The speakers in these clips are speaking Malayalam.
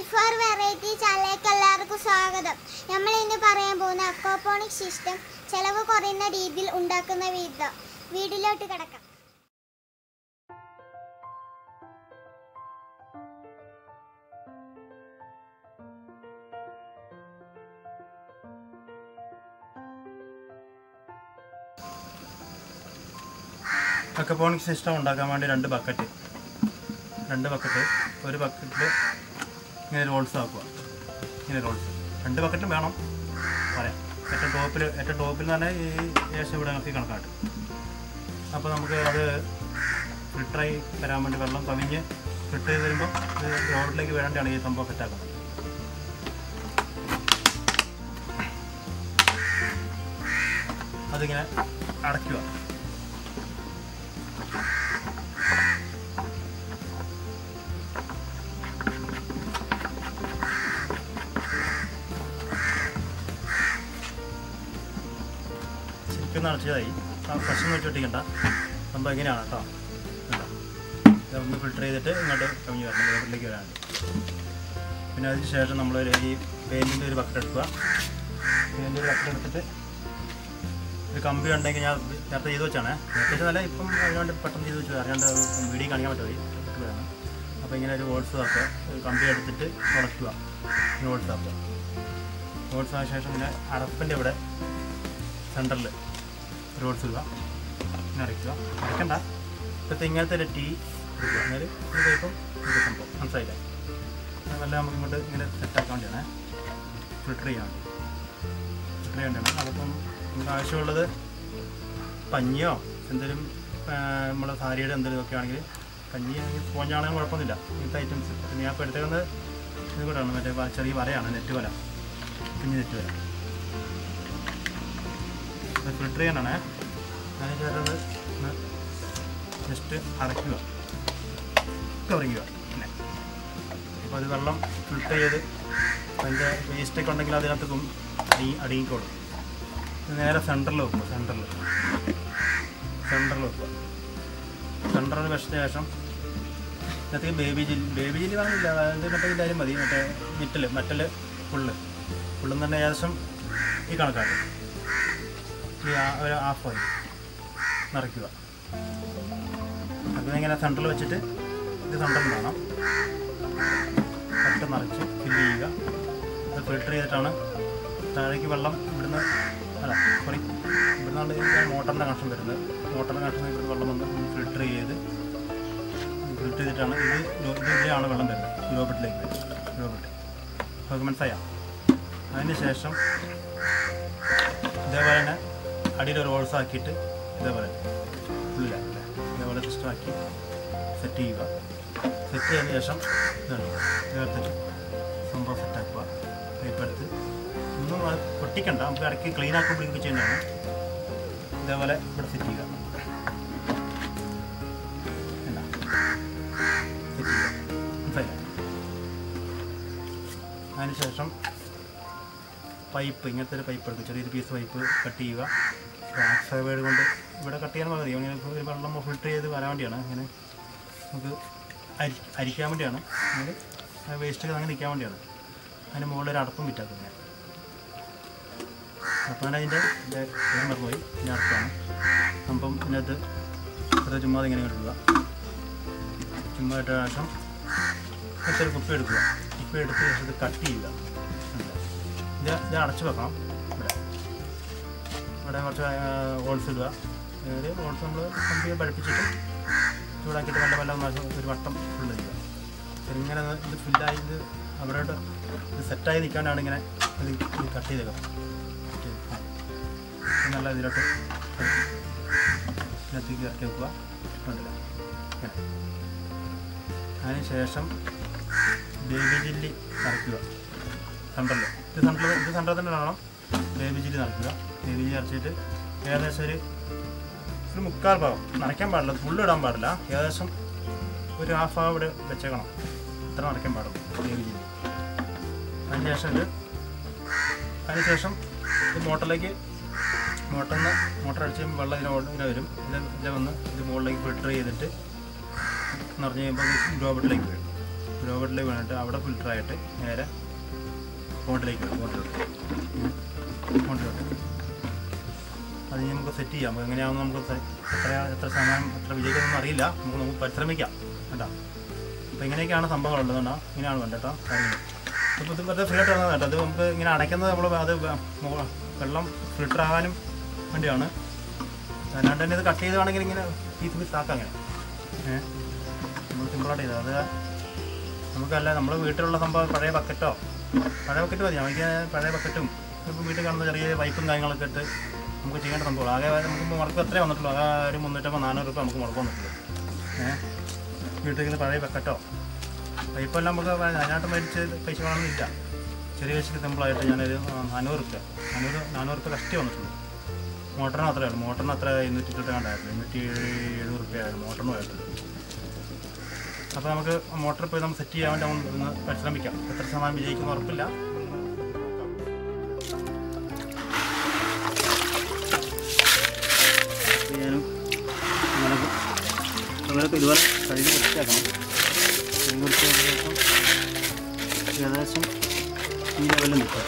ഫോർ വെറൈറ്റി ചാനലിലേക്ക് എല്ലാവർക്കും സ്വാഗതം നമ്മൾ ഇന്ന് പറയാൻ പോകുന്ന അക്വാപോണിക് സിസ്റ്റം ചെലവ് കുറയുന്ന രീതിയിൽ ഉണ്ടാക്കുന്ന വിധം വീടിലോട്ട് കിടക്കാം അക്കപ്പോണിക് സിസ്റ്റം ഉണ്ടാക്കാൻ വേണ്ടി രണ്ട് ബക്കറ്റ് രണ്ട് ബക്കറ്റ് ഒരു ബക്കറ്റിൽ ഇങ്ങനെ റോൾസ് ആക്കുക ഇങ്ങനെ റോൾസ് രണ്ട് ബക്കറ്റും വേണം പറയാം ഏറ്റവും ടോപ്പിൽ ഏറ്റവും ടോപ്പിൽ എന്ന് പറഞ്ഞാൽ ഈ ഏകദേശം ഇവിടെ നോക്കി കണക്കാട്ട് അപ്പോൾ നമുക്ക് അത് ഫിൽട്ടറായി വരാൻ വേണ്ടി വെള്ളം കവിഞ്ഞ് ഫിൽട്ടർ ചെയ്ത് വരുമ്പോൾ ഇത് റോഡിലേക്ക് വേണ്ടിയാണ് ഈ സംഭവം സെറ്റാക്കുന്നത് അതിങ്ങനെ അടയ്ക്കുക ശരിക്കും നടച്ചതായി പ്രശ്നം വെച്ച് ഒട്ടിക്കണ്ട സംഭവം ഇങ്ങനെയാണ് കേട്ടോ കണ്ടോ? ഇത് ഒന്ന് ഫിൽട്ടർ ചെയ്തിട്ട് ഇങ്ങോട്ട് കവിഞ്ഞ് വരണം റോഡിലേക്ക് വരാൻ പിന്നെ അതിന് ശേഷം നമ്മൾ ഈ പെയിൻറ്റിൻ്റെ ഒരു ബക്കറ്റ് എടുക്കുക പെയിൻറ്റിൻ്റെ ഒരു ബക്കറ്റ് എടുത്തിട്ട് ഒരു കമ്പി ഉണ്ടെങ്കിൽ ഞാൻ നേരത്തെ ചെയ്ത് വെച്ചാണ് നേരത്തെ നല്ല ഇപ്പം അതിനുവേണ്ടി പെട്ടെന്ന് ചെയ്ത് വെച്ചു അറിയാണ്ട് വീഡിയോ കാണിക്കാൻ പറ്റുമോ അപ്പോൾ ഇങ്ങനെ ഒരു വോൾസ് ആക്കുക ഒരു കമ്പി എടുത്തിട്ട് ഉണക്കുക വോൾസ് ആക്കുക വോൾസ് ആയ ശേഷം പിന്നെ അടപ്പിൻ്റെ ഇവിടെ സെൻറ്ററിൽ റോഡ്സ് ഇടുക പിന്നെ അരയ്ക്കുക അരയ്ക്കണ്ട ഇപ്പോഴത്തെ ഇങ്ങനത്തെ ഒരു ടീ എടുക്കുക എന്നാൽ ഒരു ടൈപ്പം ഇത് സംഭവം മനസ്സിലായില്ലേ അത് നല്ല നമുക്ക് ഇങ്ങോട്ട് ഇങ്ങനെ സെറ്റാക്കാൻ വേണ്ടിയാണ് ഫിൽട്ടർ ചെയ്യാൻ വേണ്ടി ഫിൽട്ടർ ചെയ്യേണ്ടതാണ് അതിപ്പം നമുക്ക് ആവശ്യമുള്ളത് പഞ്ഞിയോ എന്തെങ്കിലും നമ്മളെ സാരിയുടെ എന്തെങ്കിലും ഒക്കെ ആണെങ്കിൽ പഞ്ഞി ആണെങ്കിൽ സ്പോഞ്ചാണെങ്കിലും കുഴപ്പമൊന്നുമില്ല ഇങ്ങനത്തെ ഐറ്റംസ് പിന്നെ ഞാൻ ഇപ്പോൾ എടുത്തേക്കുന്നത് ഇത് കൂടെയാണ് മറ്റേ വ- ചെറിയ വരയാണ് നെറ്റ് വല കുഞ്ഞ് നെറ്റ് വല ഇത് ഫിൽട്ടർ ചെയ്യാനാണ് അതിന് ശേഷം അത് ഒന്ന് ജസ്റ്റ് അടയ്ക്കുക കവറിക്കുക പിന്നെ അപ്പോൾ അത് വെള്ളം ഫിൽട്ടർ ചെയ്ത് അതിൻ്റെ വേസ്റ്റൊക്കെ ഉണ്ടെങ്കിൽ അതിനകത്ത് കൊ- അടി അടിയിക്കോളും ഇത് നേരെ സെൻറ്ററിൽ വെക്കുക സെൻറ്ററിൽ സെൻറ്ററിൽ വെക്കുക സെൻറ്ററിൽ വെച്ചതിന് ശേഷം ഇതിനകത്ത് ബേബി ജില്ലി ബേബി ജില്ലി വേണമെന്നില്ല അതായത് മറ്റേ ഇതായാലും മതി മറ്റേ മിറ്റൽ മറ്റൽ ഫുള്ള് ഫുള്ളെന്ന് തന്നെ ഏകദേശം ഈ കണക്കാണ് ഈ ആ- ഒരു ഹാഫ് ഓയിൽ നിറയ്ക്കുക അതിനിങ്ങനെ സെൻറ്ററിൽ വെച്ചിട്ട് ഇത് സെൻറ്ററിൽ കാണാം കട്ട് നിറച്ച് ഫില്ല് ചെയ്യുക അത് ഫിൽട്ടർ ചെയ്തിട്ടാണ് താഴേക്ക് വെള്ളം ഇവിടുന്ന് അല്ല സോറി ഇവിടുന്നാണ് മോട്ടറിൻ്റെ കണക്ഷൻ വരുന്നത് മോട്ടറിൻ്റെ കണക്ഷൻ ഇവിടുന്ന് വെള്ളം വന്ന് ഫിൽട്ടർ ചെയ്ത് ഫിൽട്ടർ ചെയ്തിട്ടാണ് ഇത് ലോ- ഇത് ഇതിലാണ് വെള്ളം വരുന്നത് ഗ്രോബിട്ടിലേക്ക് ഗ്രോബിട്ട് അത് മനസ്സിലായോ അതിന് ശേഷം ഇതേപോലെ തന്നെ അടിയിൽ ഒരു ഹോൾസ് ആക്കിയിട്ട് ഇതേപോലെ ഉള്ളിലാക്കില്ല ഇതേപോലെ സിസ്റ്റം ആക്കി സെറ്റ് ചെയ്യുക സെറ്റ് ചെയ്തതിന് ശേഷം ഇതാണ് ചേർത്തിട്ട് സംഭവം സെറ്റാക്കുക പൈപ്പ് എടുത്ത് ഒന്നും അത് പൊട്ടിക്കണ്ട നമുക്ക് ഇടയ്ക്ക് ക്ലീൻ ആക്കുമ്പോഴേക്കും ചെയ്യുന്നതാണ് ഇതേപോലെ ഇവിടെ സെറ്റ് ചെയ്യുക എന്താ സെറ്റ് ചെയ്യുക മനസ്സിലായില്ലേ അതിനുശേഷം പൈപ്പ് ഇങ്ങനത്തെ ഒരു പൈപ്പ് എടുക്കും ചെറിയൊരു പീസ് പൈപ്പ് കട്ട് ചെയ്യുക ആക്സ് വേഡ് കൊണ്ട് ഇവിടെ കട്ട് ചെയ്യാൻ മതി ഇങ്ങനെ ഒരു വെള്ളം ഫിൽട്ടർ ചെയ്ത് വരാൻ വേണ്ടിയാണ് അങ്ങനെ നമുക്ക് അരി അരിക്കാൻ വേണ്ടിയാണ് അങ്ങനെ വേസ്റ്റ് അങ്ങനെ നിൽക്കാൻ വേണ്ടിയാണ് അതിന് മുകളിൽ ഒരു അടപ്പും വിറ്റാക്കുന്നത് അപ്പം അതിൻ്റെ എൻ്റെ പേര് മറന്നുപോയി ഇനി അടപ്പാണ് അപ്പം ഇതിനകത്ത് അത് ചുമ്മാ ഇങ്ങനെ ഇടുക ചുമ്മാ ഇട്ട ശേഷം ഇങ്ങനത്തെ ഒരു കുപ്പി എടുക്കുക കുപ്പി എടുത്ത് ശേഷം ഇത് കട്ട് ചെയ്യുക ഇത് ഇത് അടച്ചു വെക്കണം ഇവിടെ ഇവിടെ കുറച്ച് ഹോൾസ് ഇടുക ഒരു ഹോൾസ് നമ്മൾ കമ്പി പഠിപ്പിച്ചിട്ട് ചൂടാക്കിയിട്ട് നല്ല വല്ല ഒരു വട്ടം ഫുള്ള് ചെയ്യുക അപ്പോൾ ഇങ്ങനെ ഒന്ന് ഇത് ഫില്ലായി ഇത് അവരോട് ഇത് സെറ്റായി നിൽക്കാനാണ് ഇങ്ങനെ ഇത് ഇത് കട്ട് ചെയ്തേക്കുന്നത് നല്ല ഇതിലോട്ട് ഇതിനകത്തേക്ക് ഇറക്കി വെക്കുക കണ്ടില്ല ഇങ്ങനെ അതിന് ശേഷം ബേബി ജില്ലി നിറയ്ക്കുക സെൻറ്ററിൽ ഇത് സെൻറ്ററിൽ ഇത് സെൻറ്ററിൽ തന്നെ വേണം ബേബി ജില്ലി നിറയ്ക്കുക ബേബി ജില്ലി നിറച്ചിട്ട് ഏകദേശം ഒരു ഒരു മുക്കാൽ ഭാഗം നനയ്ക്കാൻ പാടില്ല ഫുള്ള് ഇടാൻ പാടില്ല ഏകദേശം ഒരു ഹാഫ് ഭാഗം ഇവിടെ വെച്ചേക്കണം ഇത്ര നനയ്ക്കാൻ പാടുള്ളൂ ബേബി ജില്ലി അതിന് ശേഷം ഇത് അതിന് ശേഷം ഈ മോട്ടറിലേക്ക് മോട്ടറിൽ നിന്ന് മോട്ടർ അടിച്ച് കഴിയുമ്പോൾ വെള്ളം ഇതിനെ ഇങ്ങനെ വരും ഇത് ഇതിനെ വന്ന് ഇത് മുകളിലേക്ക് ഫിൽട്ടർ ചെയ്തിട്ട് നിറഞ്ഞ് കഴിയുമ്പോൾ ഇത് ഗ്രോബിട്ടിലേക്ക് വരും രോഗത്തിലേക്ക് വേണ്ടിയിട്ട് അവിടെ ഫിൽറ്ററായിട്ട് നേരെ ഫോണ്ടിലേക്ക് വരും ഫോണ്ടിലോട്ട് ഫോണ്ടിലോട്ട് അത് ഇനി നമുക്ക് സെറ്റ് ചെയ്യാം നമുക്ക് എങ്ങനെയാണെന്ന് നമുക്ക് സെ- എത്ര എത്ര ശതമാനം എത്ര വിജയിക്കുന്നൊന്നും അറിയില്ല നമുക്ക് നമുക്ക് പരിശ്രമിക്കാം കേട്ടോ അപ്പോൾ ഇങ്ങനെയൊക്കെയാണ് സംഭവങ്ങളുള്ളത് കേട്ടോ ഇങ്ങനെയാണ് വേണ്ടത് കേട്ടോ കാര്യങ്ങൾ ഇപ്പോൾ ഇത് വെറുതെ ഫ്രീ ആയിട്ട് വന്നത് കേട്ടോ അത് നമുക്ക് ഇങ്ങനെ അടയ്ക്കുന്നത് നമ്മൾ അത് വെ- മു- വെള്ളം ഫിൽറ്റർ ആകാനും വേണ്ടിയാണ് അല്ലാണ്ട് തന്നെ ഇത് കട്ട് ചെയ്താണെങ്കിൽ ഇങ്ങനെ പീസ് പീസ് ആക്കാം അങ്ങനെ ഏഹ് നമ്മൾ സിമ്പിളായിട്ട് ചെയ്തത് അത് നമുക്കല്ല നമ്മൾ വീട്ടിലുള്ള സംഭവം പഴയ ബക്കറ്റോ പഴയ ബക്കറ്റ് മതി നമുക്ക് പഴയ ബക്കറ്റും ഇപ്പോൾ വീട്ടിൽ കാണുന്ന ചെറിയ പൈപ്പും കാര്യങ്ങളൊക്കെ ഇട്ട് നമുക്ക് ചെയ്യേണ്ട സംഭവം ആകെ നമുക്ക് മുടക്കം എത്രയേ വന്നിട്ടുള്ളൂ ആകെ ഒരു മുന്നൂറ്റമ്പത് നാനൂറ് രൂപ നമുക്ക് മുടക്കം വന്നിട്ടുള്ളൂ ഏഹ് വീട്ടിൽ പഴയ ബക്കറ്റോ പൈപ്പെല്ലാം നമുക്ക് അതിനായിട്ട് മേടിച്ച് പൈസ വേണമെന്നില്ല ചെറിയ പൈസക്ക് സിമ്പിളായിട്ട് ഞാനൊരു ആ, നാനൂറ് റുപ്യ നാനൂറ് നാനൂറ് റുപ്യ കഷ്ടി വന്നിട്ടുള്ളൂ മോട്ടറിന് അത്രയേ ഉള്ളൂ മോട്ടറിന് അത്ര ഇരുന്നൂറ്റി ഇരുപത്തി കണ്ടായിരുന്നു ഇരുന്നൂറ്റി എഴുപത് റുപ്യ ആയിരുന്നു മോട്ടറിന് ആയിട്ടുള്ളൂ അപ്പോൾ നമുക്ക് മോട്ടർ ഇപ്പോൾ നമുക്ക് സെറ്റ് ചെയ്യാൻ വേണ്ടി നമ്മൾ ഒന്ന് പരിശ്രമിക്കാം എത്ര ശതമാനം വിജയിക്കുന്ന ഉറപ്പില്ല ചെയ്യാനും അങ്ങനെ അങ്ങനെയൊക്കെ ഇതുപോലെ കഴുകി വൃത്തിയാക്കണം കഴുകി വൃത്തിയാക്കിയ ശേഷം ഏകദേശം ഈ ലെവലിൽ നിൽക്കും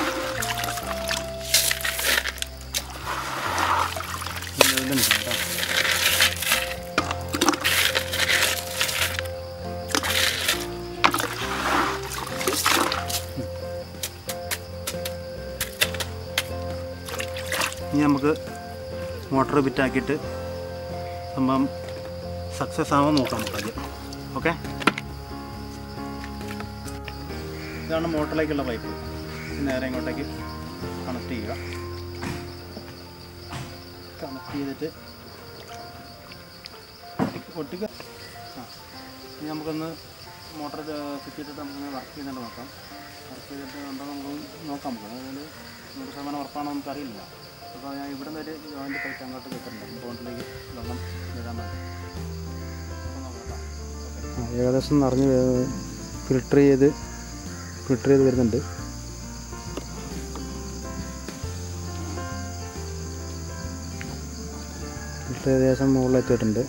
ഈ ലെവലിൽ നിൽക്കും കേട്ടോ ഇനി നമുക്ക് മോട്ടർ ബിറ്റാക്കിയിട്ട് സംഭവം സക്സസ് ആവാൻ നോക്കാം നമുക്ക് ആദ്യം ഓക്കെ ഇതാണ് മോട്ടറിലേക്കുള്ള പൈപ്പ് നേരെ ഇങ്ങോട്ടേക്ക് കണക്ട് ചെയ്യുക കണക്ട് ചെയ്തിട്ട് ഒട്ടിക്ക ആ ഇനി നമുക്കൊന്ന് മോട്ടർ ഫിറ്റ് ചെയ്തിട്ട് നമുക്കൊന്ന് വർക്ക് ചെയ്യുന്നുണ്ട് നോക്കാം വർക്ക് ചെയ്തിട്ട് ഉണ്ടോ നമുക്ക് നോക്കാം നമുക്ക് അതായത് നൂറ് ശതമാനം ഉറപ്പാണോ നമുക്കറിയില്ല അപ്പോൾ ഞാൻ ഇവിടെ നിന്ന് ഒരു ജോയിൻ്റ് പൈപ്പ് അങ്ങോട്ട് കിട്ടുന്നുണ്ട് ബോണ്ടിലേക്ക് വെള്ളം വിടാൻ വേണ്ടി അപ്പോൾ നോക്കാം കേട്ടോ. ഓക്കേ. ഏകദേശം നിറഞ്ഞ് ഫിൽട്ടർ ചെയ്ത് ഫിൽട്ടർ ചെയ്ത് വരുന്നുണ്ട് ഫിൽട്ടർ ഏകദേശം മുകളിലെത്തിയിട്ടുണ്ട്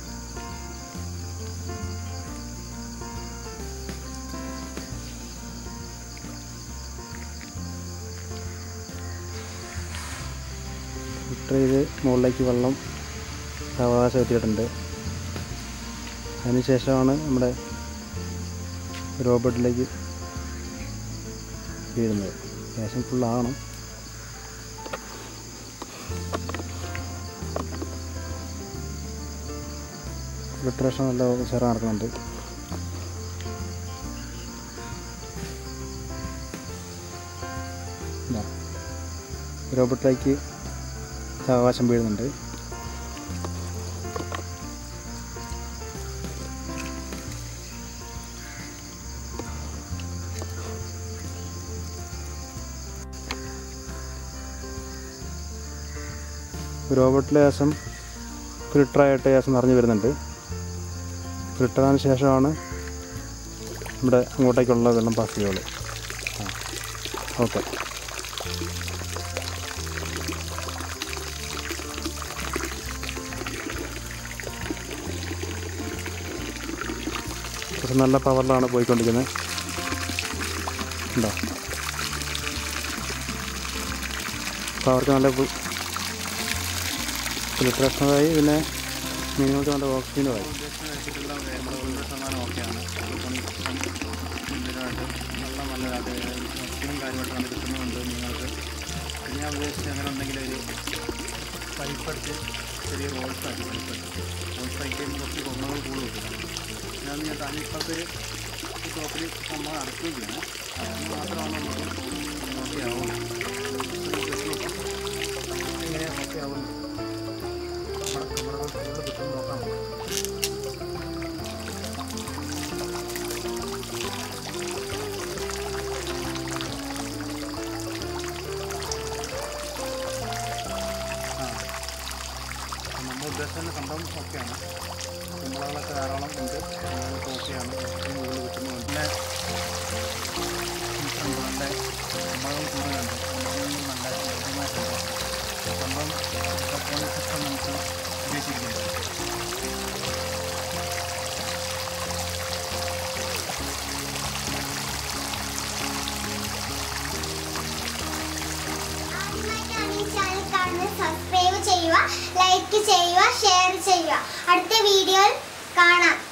ഫിൽട്ടർ ചെയ്ത് മുകളിലേക്ക് വെള്ളം സാവകാശം എത്തിയിട്ടുണ്ട് അതിനുശേഷമാണ് നമ്മുടെ റോബോട്ടിലേക്ക് വീഴുന്നത് ഏകദേശം ഫുള്ളാണ് ഫിൽട്രേഷൻ നല്ല ഉഷാറ് നടക്കുന്നുണ്ട് ഇതാ. റോബോട്ടിലേക്ക് സാവകാശം വീഴുന്നുണ്ട് റോബോട്ടിൽ ശേഷം ഫിൽട്ടറായിട്ട് ശേഷം നിറഞ്ഞു വരുന്നുണ്ട് ഫിൽട്ടറിന് ശേഷമാണ് നമ്മുടെ അങ്ങോട്ടേക്കുള്ള വെള്ളം പാസ് ചെയ്യുള്ളൂ ആ ഓക്കെ പക്ഷെ നല്ല പവറിലാണ് പോയിക്കൊണ്ടിരിക്കുന്നത് ഉണ്ടോ പവർക്ക് നല്ല ഫിൽട്രേഷനായി പിന്നെ മീനുകൾക്ക് നല്ല ഓക്സിജനുമായി ഉദ്ദേശിച്ച വെച്ചിട്ടുള്ള നമ്മൾ തൊണ്ണൂറ് ശതമാനം ഓക്കെയാണ് ഇതിനായിട്ട് നല്ല നല്ലതായിട്ട് ഭക്ഷണം കാര്യമായിട്ട് നമുക്ക് കിട്ടുന്നുണ്ട് നിങ്ങൾക്ക് പിന്നെ ഞാൻ ഉദ്ദേശിച്ചത് അങ്ങനെ ഉണ്ടെങ്കിൽ ഒരു പൈപ്പടിച്ച് ചെറിയ റോൾസ് ആക്കി പൈപ്പടിച്ച് റോൾസ് ആക്കി കുറച്ച് ഗുണങ്ങൾ കൂടുതൽ കിട്ടും ഞാൻ ഞാൻ തന്നെ ഇപ്പോഴത്തെ ഒരു ടോപ്പിൽ സംഭവം അടക്കുകയും ചെയ്യണം അതിന് മാത്രമാണ് നമുക്ക് ഓക്കെ ആവും എങ്ങനെ ഓക്കെ ആവും നമ്മുടെ നമ്മുടെ കൂടുതൽ കിട്ടും നോക്കാം നമുക്ക് ആ നമ്മൾ ഉദ്ദേശിച്ച സംഭവം ഓക്കെയാണ് കുമ്പളകളൊക്കെ ധാരാളം ഉണ്ട് നമുക്ക് ഓക്കെയാണ് ഏറ്റവും കൂടുതൽ കിട്ടുന്നു പിന്നെ നല്ല കുമ്പളകൾ കൂടുതലുണ്ട് കുമ്പളങ്ങളിൽ നല്ല ലഭ്യമായിട്ടുണ്ട് സംഭവം പോളിംഗ് സിസ്റ്റം നമുക്ക് ഉദ്ദേശിക്കുന്നുണ്ട് ലൈക്ക് ചെയ്യുക ഷെയർ ചെയ്യുക അടുത്ത വീഡിയോയിൽ കാണാം